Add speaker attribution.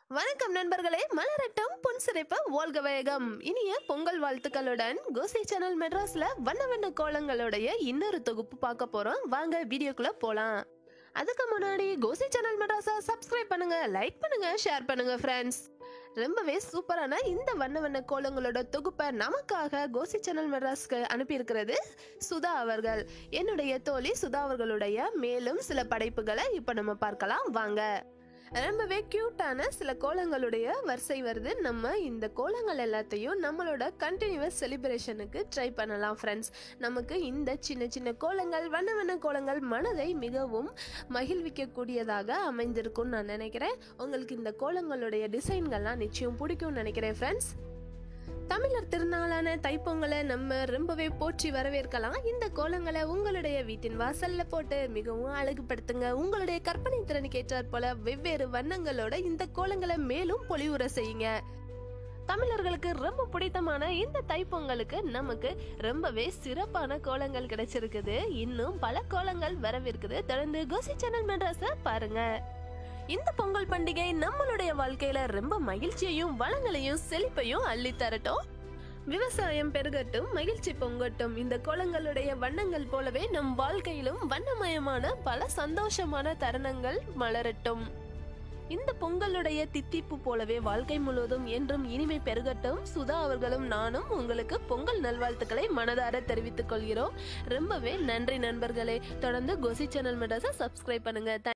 Speaker 1: வணக்கம் நண்பர்களே மலரட்டம் பொன் சிறைப்பு வாழ்க வேகம் இனிய பொங்கல் வாழ்த்துக்களுடன் கோசி சேனல் மெட்ராஸ்ல வண்ண வண்ண கோலங்களுடைய இன்னொரு தொகுப்பு பார்க்க போறோம் வாங்க வீடியோக்குள்ள போலாம் அதுக்கு முன்னாடி கோசி சேனல் மெட்ராஸை சப்ஸ்கிரைப் பண்ணுங்க லைக் பண்ணுங்க ஷேர் பண்ணுங்க ஃப்ரெண்ட்ஸ் ரொம்பவே சூப்பரான இந்த வண்ண வண்ண கோலங்களோட தொகுப்பை நமக்காக கோசி சேனல் மெட்ராஸ்க்கு அனுப்பியிருக்கிறது சுதா அவர்கள் என்னுடைய தோழி சுதா அவர்களுடைய மேலும் சில படைப்புகளை இப்போ நம்ம பார்க்கலாம் வாங்க ரொம்பவே க்யூட்டான சில கோலங்களுடைய வரிசை வருது நம்ம இந்த கோலங்கள் எல்லாத்தையும் நம்மளோட கண்டினியூஸ் செலிப்ரேஷனுக்கு ட்ரை பண்ணலாம் ஃப்ரெண்ட்ஸ் நமக்கு இந்த சின்ன சின்ன கோலங்கள் வண்ண வண்ண கோலங்கள் மனதை மிகவும் மகிழ்விக்கக்கூடியதாக அமைந்திருக்கும்னு நான் நினைக்கிறேன் உங்களுக்கு இந்த கோலங்களுடைய டிசைன்கள்லாம் நிச்சயம் பிடிக்கும்னு நினைக்கிறேன் ஃப்ரெண்ட்ஸ் தமிழர் திருநாளான தைப்பொங்கலை நம்ம ரொம்பவே போற்றி வரவேற்கலாம் இந்த கோலங்களை உங்களுடைய வீட்டின் வாசல்ல போட்டு மிகவும் அழகுபடுத்துங்க உங்களுடைய கற்பனை திறனுக்கு ஏற்றாற் போல வெவ்வேறு வண்ணங்களோட இந்த கோலங்களை மேலும் பொலிவுற செய்யுங்க தமிழர்களுக்கு ரொம்ப பிடித்தமான இந்த தைப்பொங்கலுக்கு நமக்கு ரொம்பவே சிறப்பான கோலங்கள் கிடைச்சிருக்குது இன்னும் பல கோலங்கள் வரவிருக்குது தொடர்ந்து கோசி சேனல் மெட்ராஸ பாருங்க இந்த பொங்கல் பண்டிகை நம்மளுடைய வாழ்க்கையில ரொம்ப மகிழ்ச்சியையும் வளங்களையும் செழிப்பையும் அள்ளி தரட்டும் விவசாயம் பெருகட்டும் மகிழ்ச்சி பொங்கட்டும் இந்த கோலங்களுடைய வண்ணங்கள் போலவே நம் வாழ்க்கையிலும் வண்ணமயமான பல சந்தோஷமான தருணங்கள் மலரட்டும் இந்த பொங்கலுடைய தித்திப்பு போலவே வாழ்க்கை முழுவதும் என்றும் இனிமை பெருகட்டும் சுதா அவர்களும் நானும் உங்களுக்கு பொங்கல் நல்வாழ்த்துக்களை மனதார தெரிவித்துக் கொள்கிறோம் ரொம்பவே நன்றி நண்பர்களே தொடர்ந்து கோசி சேனல் மெட்ராஸை சப்ஸ்கிரைப் பண்ணுங்க